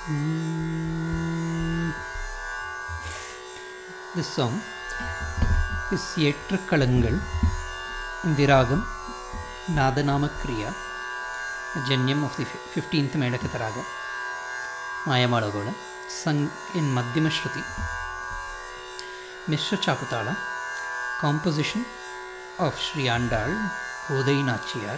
This song is Yetrakalangal in the ragam Nadanama Kriya, a janyam of the 15th Medakata raga, Mayamalagola, sung in Madhyama Shruti. Mishra Chaputala, composition of Sri Andal Kodai Nachiyar.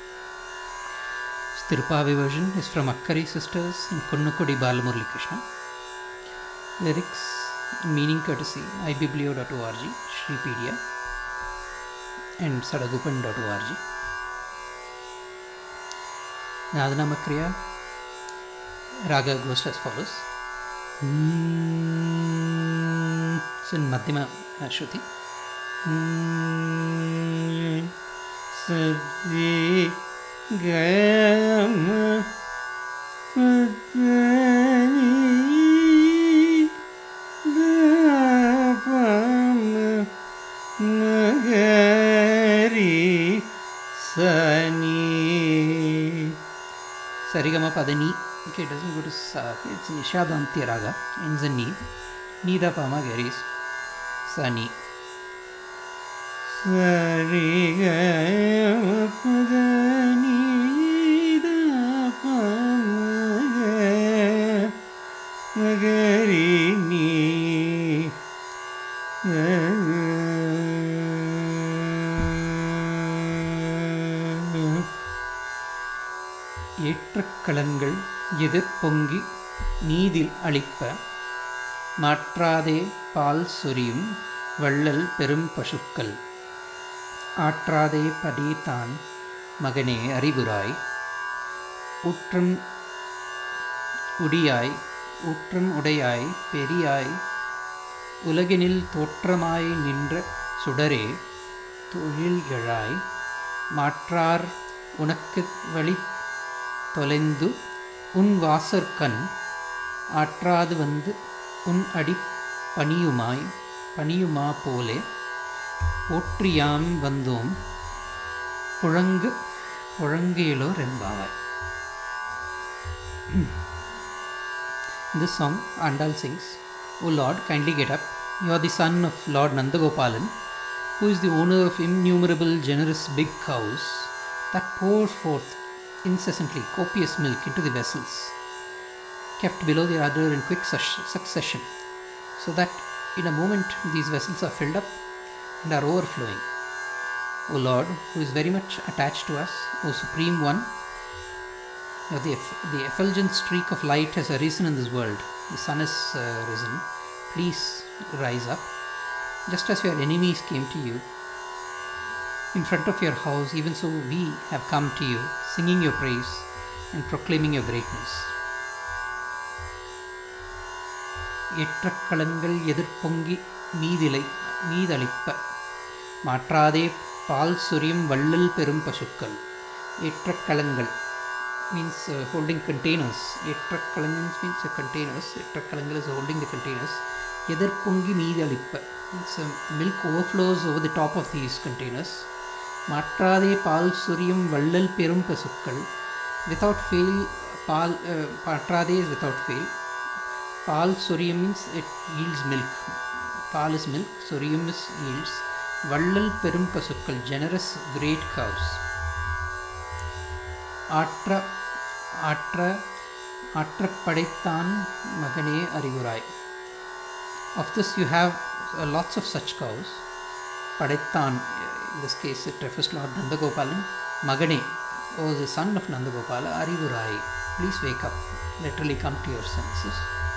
Stirpavi version is from Akkari Sisters in Kunnukudi Balamurli Krishna. Lyrics and meaning courtesy ibiblio.org, Shripedia, and sadagupan.org. Nadanama Kriya Raga goes as follows. Mm, it's in Madhyama uh, Shruti. Mm, Sadi Gama Padani Dapam Magari Sani Sarigama Padani okay it doesn't go to Sa it's Nishadantya Raga ends in Ni Nida Pama Garis Sani Sarigama Padani Dapama Magarini ஏற்றக்கலன்கள் எதிர் பொங்கி நீதில் அளிப்ப மாற்றாதே பால் சொரியும் வள்ளல் பெரும் பசுக்கள் ஆற்றாதே படேதான் மகனே அறிவுராய் ஊற்றம் உடியாய் ஊற்றம் உடையாய் பெரியாய் உலகினில் தோற்றமாய் நின்ற சுடரே தொழில்களாய் மாற்றார் உனக்கு வழி தொலைந்து உன் வாசற்கண் ஆற்றாது வந்து உன் அடி பணியுமாய் பணியுமா போலே போற்றியாம் வந்தோம் புழங்கு புழங்கியலோர் என்பாவாய் In this song, Andal sings, O Lord, kindly get up. You are the son of Lord Nandagopalan, who is the owner of innumerable generous big cows that pour forth incessantly copious milk into the vessels, kept below the other in quick sus- succession, so that in a moment these vessels are filled up and are overflowing. O Lord, who is very much attached to us, O Supreme One, now the, eff- the effulgent streak of light has arisen in this world. The sun has uh, risen. Please rise up. Just as your enemies came to you in front of your house, even so we have come to you, singing your praise and proclaiming your greatness. ஏற்றக்களங்கள் எதிர்பொங்கி மீதிலை மீதளிப்ப மாற்றாதே பால் சொரியும் வள்ளல் பெரும் பசுக்கள் ஏற்றக்களங்கள் means uh, holding containers. Etrakkalangal means uh, containers. Etrakkalangal is holding the containers. எதிர்பொங்கி மீதி அளிப்ப means uh, milk overflows over the top of these containers. மாற்றாதே பால் சுரியும் வள்ளல் பெரும் பசுக்கள் without fail ball uh, மாற்றாதே is without fail ball சொரியம் means it yields milk ball is milk சொரியம் is yields வள்ளல் பெரும் பசுக்கள் generous great cows ஆற்ற ஆற்ற ஆற்றப் படைத்தான் மகனே அறிவுராய் of this you have uh, lots of such cows படைத்தான் in this case it refers to Lord Nandagopalan மகனே O the son of Nandagopala அறிவுராய் please wake up literally come to your senses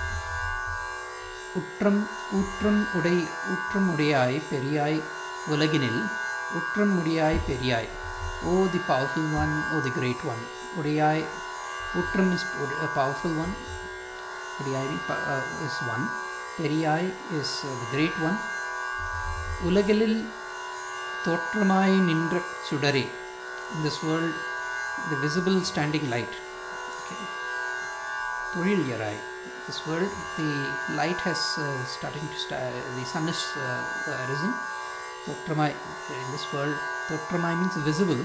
உற்றம் ஊற்றம் உடை ஊற்றம் உடையாய் பெரியாய் உலகினில் உற்றம் உடையாய் பெரியாய் O the powerful one, O the great one. Udayai, Utram is a powerful one. Udayai uh, is one. Periyai is uh, the great one. உலகிலில் தோற்றமாய் நின்ற சுடரே in this world the visible standing light okay. தொழில் யராய் this world the light has uh, starting to sta- the sun is uh, uh, risen தோற்றமாய் in this world தோற்றமாய் means visible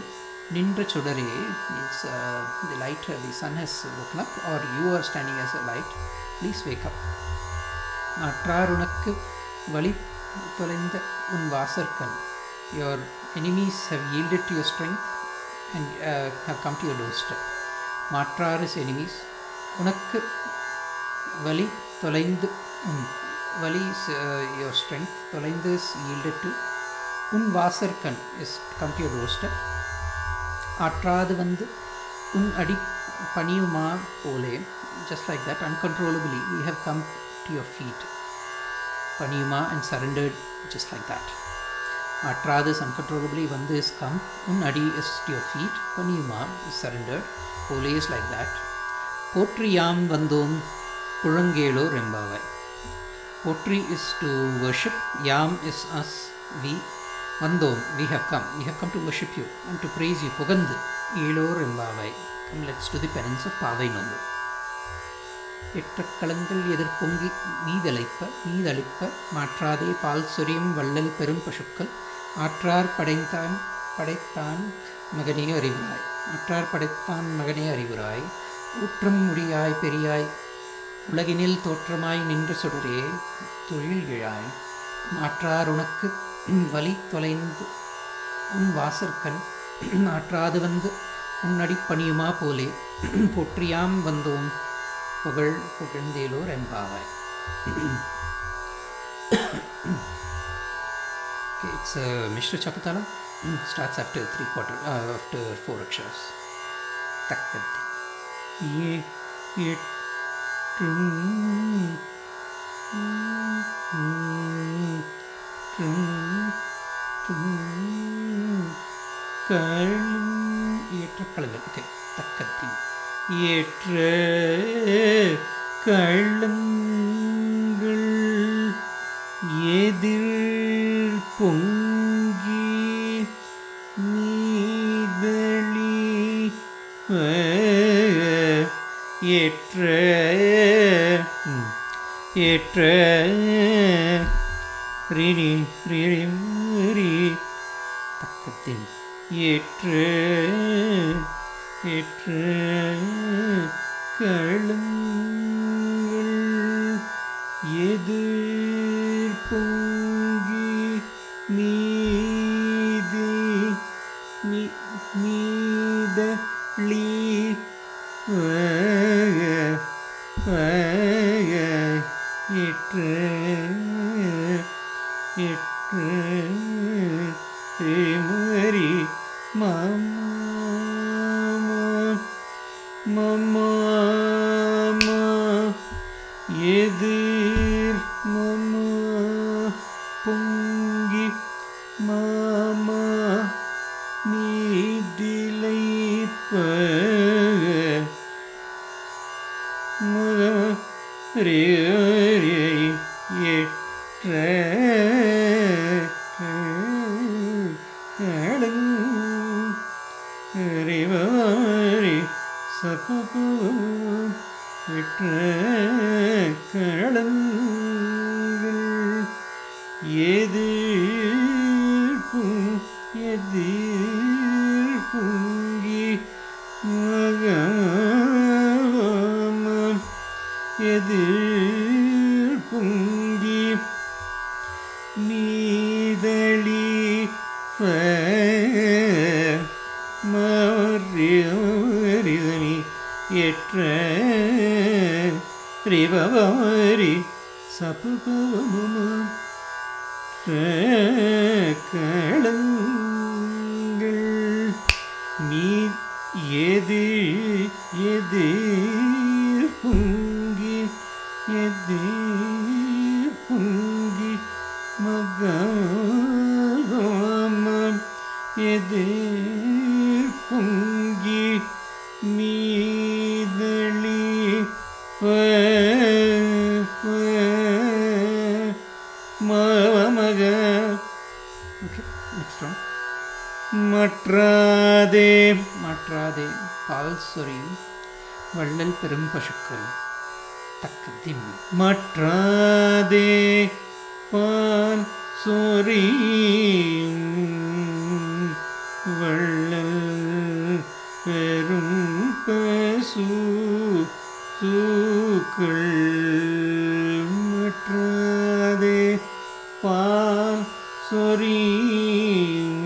நின்ற சுடரே means uh, the light uh, the sun has woken up or you are standing as a light please wake up மாற்றார் உனக்கு வழி தொலைந்த உன் வாசற்கண் your enemies have yielded to your strength and uh, have come to your doorstep மாற்றார் is enemies உனக்கு வழி தொலைந்து உன் வழி is uh, your strength தொலைந்து is yielded to உன் வாசற்கண் is come to your doorstep ஆற்றாது வந்து உன் அடி பணியுமா போலே just like that uncontrollably we have come to your feet பணியுமா and surrendered just like that ஆற்றாது is uncontrollably வந்து is come உன் அடி is to your feet பணியுமா is surrendered போலே is like that போற்றியாம் வந்தோம் புழங்கேளோ ரெம்பாவாய் போற்றி is to worship yam is us we வந்தோம் we have come we have come to worship you and to praise you புகந்து ஏழோர் எம்பாவாய் come let's do the penance of பாவை நோம்பு எட்டக்களங்கள் எதிர்பொங்கி மீதளிப்ப மீதளிப்ப மாற்றாதே பால் சொரியும் வள்ளல் பெரும் பசுக்கள் ஆற்றார் படைத்தான் படைத்தான் மகனே அறிவுராய் ஆற்றார் படைத்தான் மகனே அறிவுராய் ஊற்றம் முடியாய் பெரியாய் உலகினில் தோற்றமாய் நின்ற சுடரே தொழில் இழாய் மாற்றார் உனக்கு வழி தொலைந்து உன் வாசற்கண் ஆற்றாது வந்து உன்னடி பணியுமா போலே போற்றியாம் வந்தோம் புகழ் புகழ்ந்தேலோர் எம்பாவாய் okay, it's uh, Mishra Chapatala starts after three quarter uh, after four akshars takkati ye etrum ஏற்றக்களங்கள் ஓகே தக்கத்தின் ஏற்ற கள்ளங்கள் எதிர் பொங்கி நீதளி ஏற்ற ம், ஏற்ற ரிரி ரிரி ரி தக்கத்தின் ஏற்ற ஏற்ற களங்கள் எதிர் பொங்கி மீதி மீ மீதளி ஏற்ற ஏற்ற மரி மாமா மமா எதிர் மமா பொங்கி மாமா நீதிலைப்ப ஏற்ற ரிவரி சபபு எற்ற கடங்கள் எதிர்ப்பும் எதிர்ப்புங்கி மகமன் எதிர்ப்புங்கி நீதளி மறிதனி ஏற்ற ரிபவரி சபபவம களங்கள் நீ எது எது பொங்கி எது பொங்கி மகமம் எது பொங்கி மீதளி மக ஓகே நெக்ஸ்ட் ஒன் மற்றாதே மாற்றாதே பால் சொரியும் வள்ளல் பெரும் பசுக்கள் தக்க திம் மற்றாதே பால் சொரியும் வள்ளல் சூக்கள் மற்றாதே பால் சொரியும்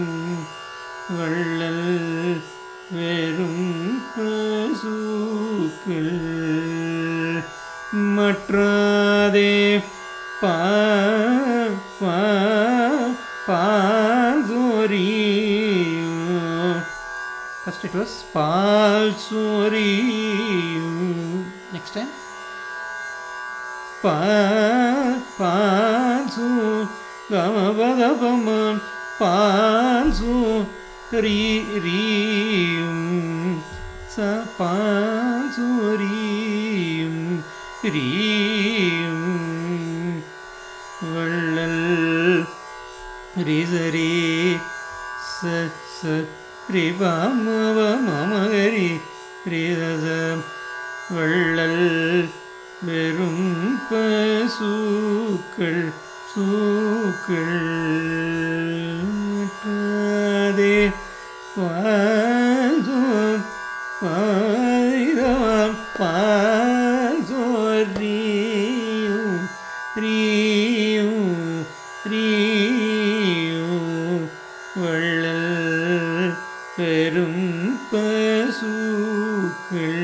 வள்ளல் வெறும் பசூக்கள் மற்றாதே பா பா பால் சொரியும் First it was Pal Suri. Next time. Pa Pal Su Gama Pada Paman Pal Su Ri Ri Sa Pal Su Ri Ri வள்ளல் ரிசரி ச ச ரி மவ மமகரி ரிதச வள்ளல் வெறும் பசூக்கள் சூக்கள் மற்றாதே பாசோ பாய்தவான் பாசோரியும் ரீயும் ரீயும் வள்ளல் பெரும் பசூக்கள்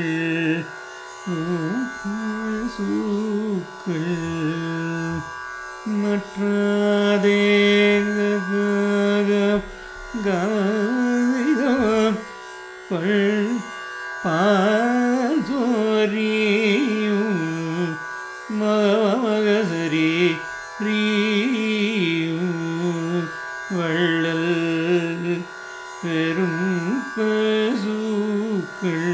பசூக்கள் மற்றாதே காதம் பள் பாசோரியும் மகசரி ரீயும் வள்ளல் பெரும் பசூக்கள்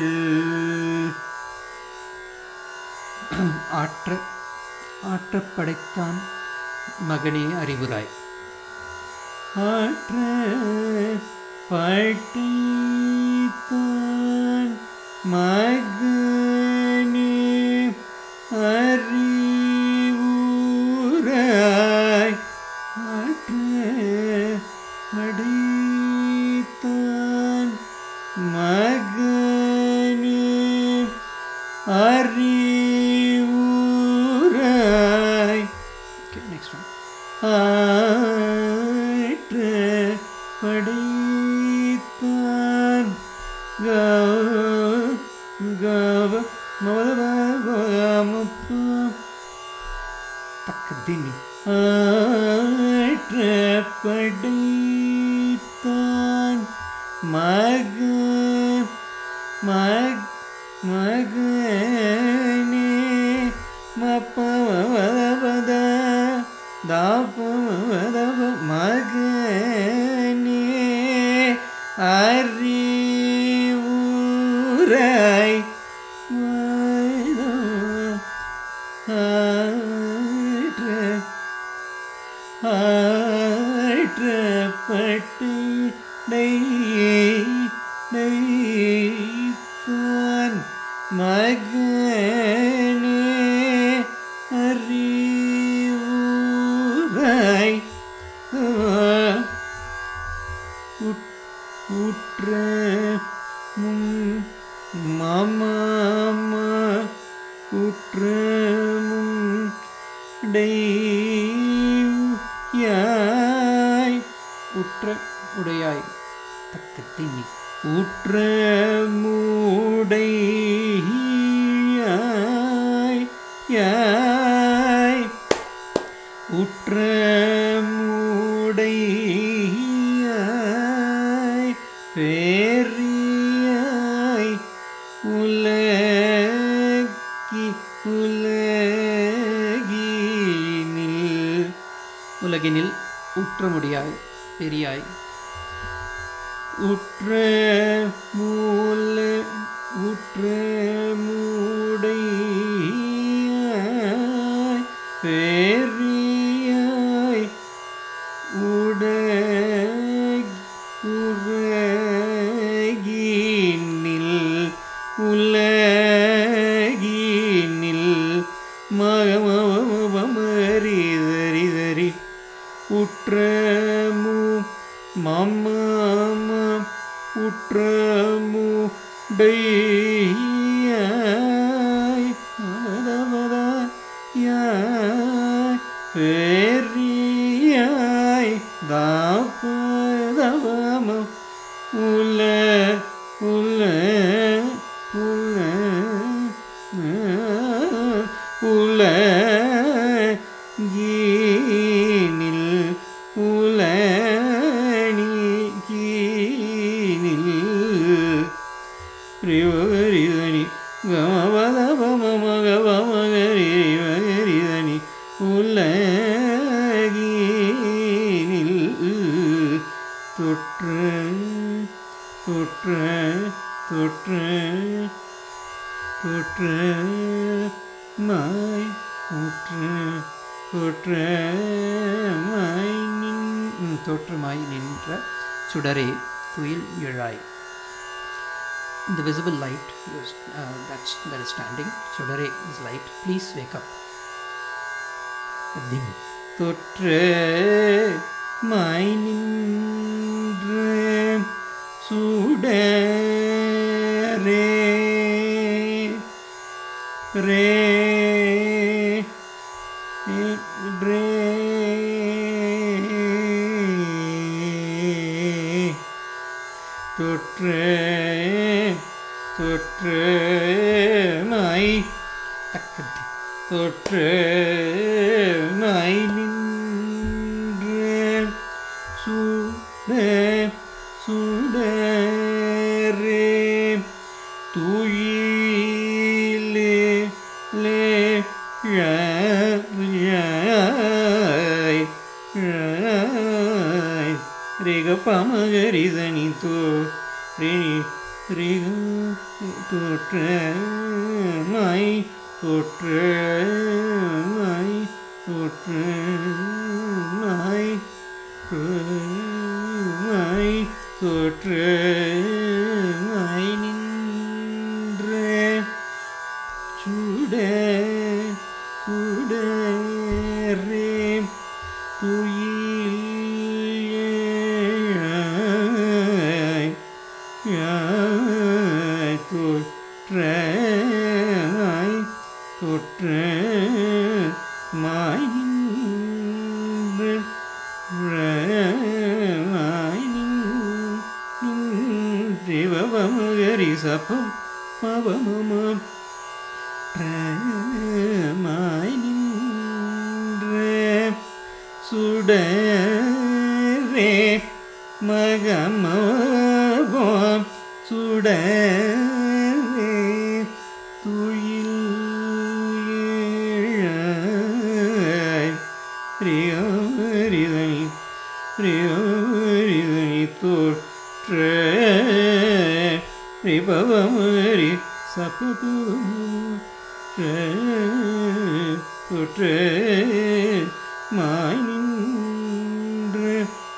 ஆற்ற ஆற்றப் படைத்தான் மகனே அறிவுராய் ஆற்ற படைத்தான் மகனே அறிவுராய் ஆற்ற படைத்தான் மகனே அறிவுராய் நெக்ஸ்ட் ஒன் ஆற்ற படைத்தான் கவ கவ மவதமுப்பு தக்கதினி ஆற்ற படைத்தான் மக மக் மகனே மப்பமவதபத தாப்பமவதப மகனே அறிவுரை ஆற்றப்பட்டு நெய்தான் மகனே அறிவுரை உற்ற மும் மம உற்ற மும் யாய் உற்ற உடையாய் தக்க திண்ணி உற்ற மூடையாய் யாய் உற்ற மூடையாய் பேரியாய் உலகி உலகினில் உலகினில் உற்ற முடியாய் பெரியாய் உற்ற மூல உற்ற மூடையாய் பேரியாய் உட உலகினில் உலகினில் மகமரிதரிதரி உற்றமு மம உற்றமு டையாய் பெரியாய் தாபதவமம் உல உல உல உல கீனில் உலனி கீனில் ரிவரிதனி கமபதபமகவமகரிவகரிதனி உலகீனில் தொற்று தொற்று தொற்று தொற்று மாய் ஊற்று தொற்று மாய் நின் ம், தோற்றமாய் நின்ற சுடரே துயில் எழாய் the visible light is, uh, that's, that is standing sudare is light please wake up ding தொற்று மாய் நின்று சுடரே ரே ரே தொற்று தொற்று மை takad தொற்று மை நின்று சுட சுடரே துயிலே லே யாய் யாய் ரிக பமகரிதனி தோ ரினி ரிக தோற்ற மை தோற்ற மை தோற்ற மை மை தோற்ற மை நின்ற சுட சுடரே துயில் யாய் தொற்ற மாய் தொற்ற மாய் நின்று மாய் நின்றவமகரி சபம் பவமம் மாய் நின்ற சுடரே மகமோம் சுடரே துயில் ரியோரிதனி ரியோரிதனி தோற்ற ரிபவமரி சபது தொற்ற மாய் நின்று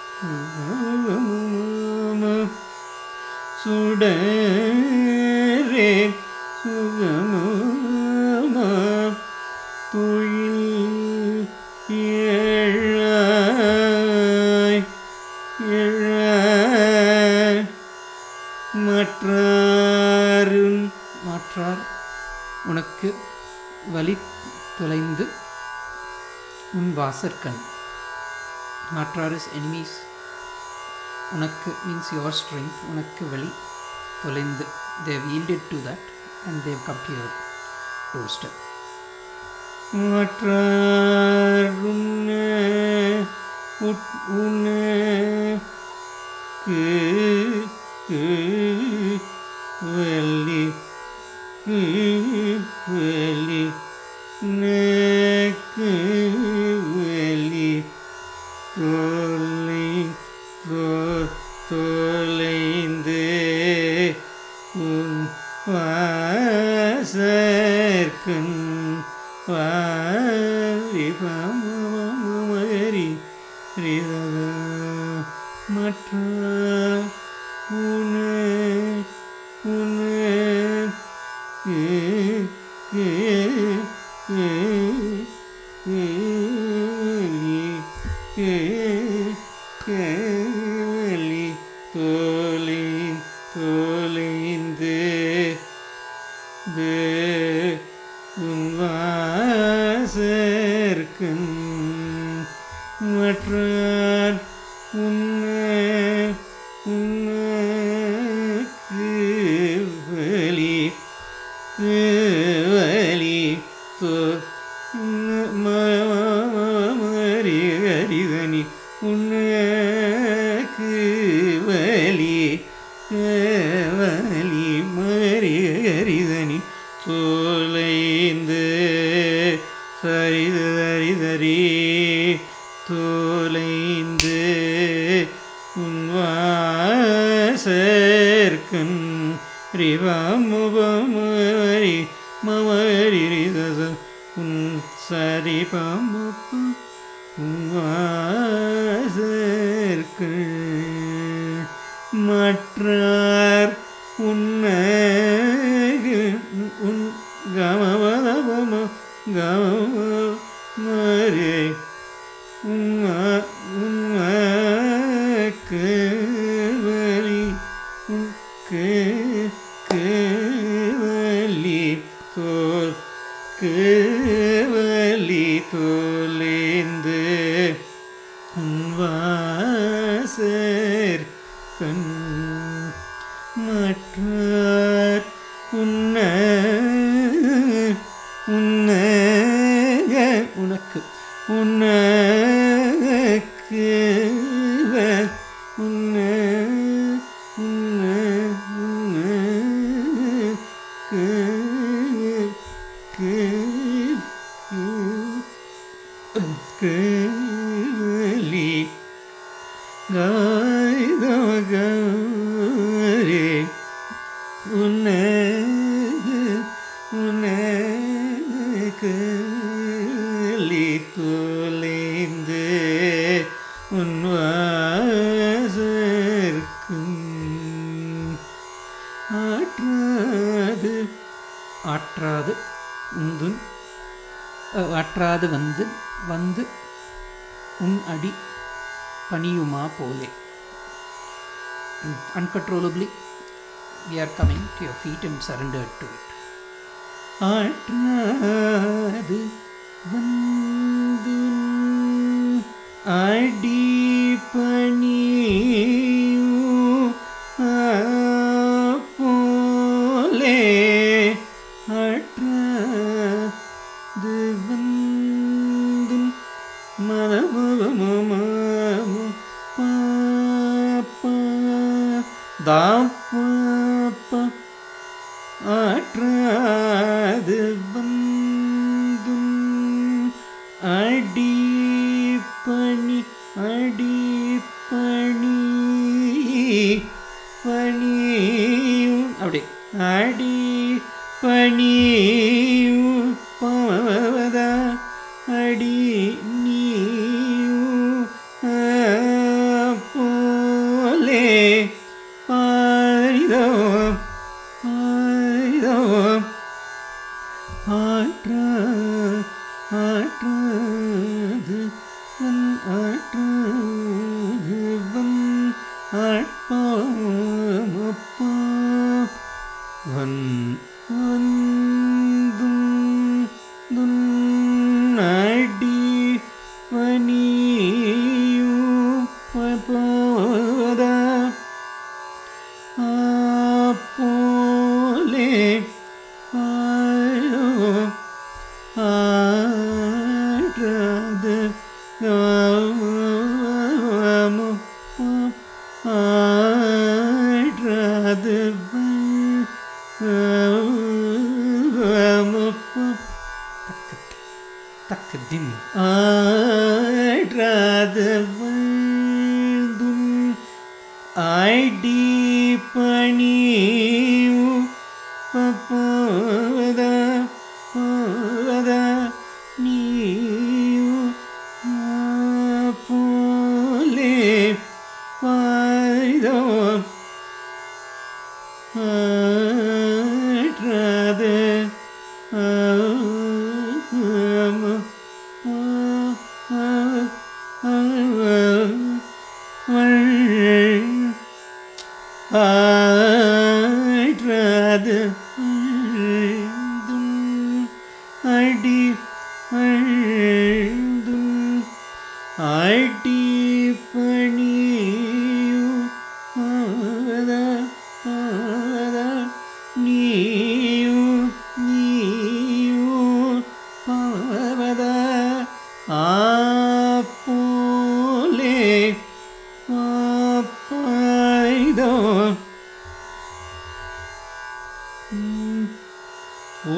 சுடரே சுகமமா துயில் ஏழாய் ஏழாய் மற்றாரும் மாற்றார் உனக்கு வலி தொலைந்து உன் வாசற்கண் மாற்றார் இஸ் எனிமீஸ் உனக்கு மீன்ஸ் யுவர் ஸ்ட்ரென்த் உனக்கு வலி தொலைந்து they yielded to that and they come to your doorstep மற்றாருண்ண உட்- உனக்கு வலி வலி நக்கு வலி தொலை தொ- தொலைந்து உன் வாசற்கண் வாரி ரிதத மற்ற உன உன கேலி தோலை தோலைந்து உன் வாசற்கண் மற்றார் உன்ன உன்னக்கு வலி வலி தோ மரி ஹரிதனி உன்னக்கு வலி வலி மரி ஹரிதனி தோலைந்து சரிது சரிதரி தோலைந்து உன்வாசர்கன் ரிவமுபமரி மமரி ரிதச உன் சரி பமுப்பு உன்வாசர்கன் மற்றார் உன்ன உன் கமவதபம கம மரே உம்மா உம்மாக்கு வலி உக்கு கேவலி தோல் கேவலி தோலேந்து உன்வாசர் கண் மற்றார் உன்ன உன்ன உனக்கு உனக்கு வ- உன்ன உன்ன உனக்கு கு கேலி காய்தமகரே உனக்கு உனக்கு லி தொலைந்து உன்வாசர்க்கும் ஆற்றாது ஆற்றாது உந்துன் அஹ், ஆற்றாது வந்து வந்து உன் அடி பணியுமா போலே அன்கன்ட்ரோலபிளி we are coming to your feet and surrendered to it ஆற்றாது வந்து அடி பணியும் போலே ஆற்றாது வந்து மதமதமம பாப்பா தாப்பா ஆற்றாது வந்தும் அடி பணி அடி பணி பணியும் அப்படி அடி பணியும் பவத அடி நீயும் போலே பாரிதம் பாரிதம் ஆற்ற ஆற்றாது வன் ஆற்றாது வன் ஆட்பாமப்பா வன் வந்தும் துன் அடி பனியும் பபோத போலே ஆயோ ஆற்றாது காமு ஆற்றாது தக்கு திம் ஆற்றாது வாழ்ந்தும் ஐடி பணியும் பப்போத போத நீயும் போலே வாய்தோ ஆற்றாது ஆற்றாது அடி அழுதும் அடி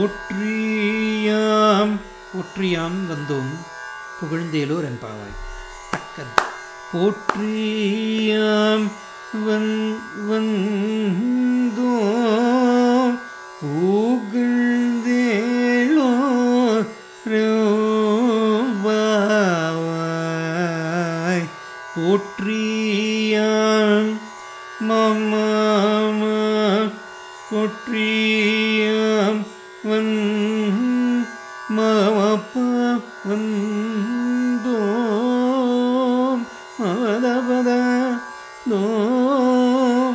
போற்றியாம் போற்றியாம் வந்தோம் புகழ்ந்தேலோர் என்பாவாய் தக்கது போற்றியாம் வந் வந்தோ ஊகழ்ந்தேலோ ரவாய் போற்றியாம் மம போற்றியாம் வந் மமப்ப வந்தோம் மதபத நோம்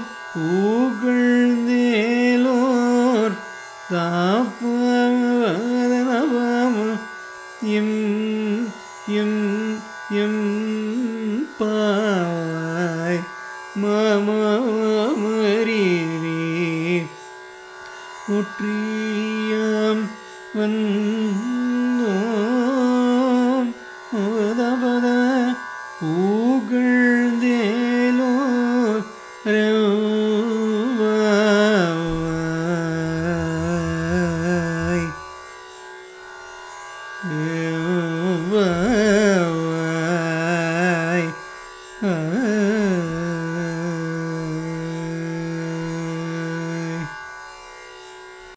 ஊகழ்ந்தேலோர் தாப்பவதனவம் எம் எம் எம் பாவாய் மமரீரே முற்றியாம் வந்த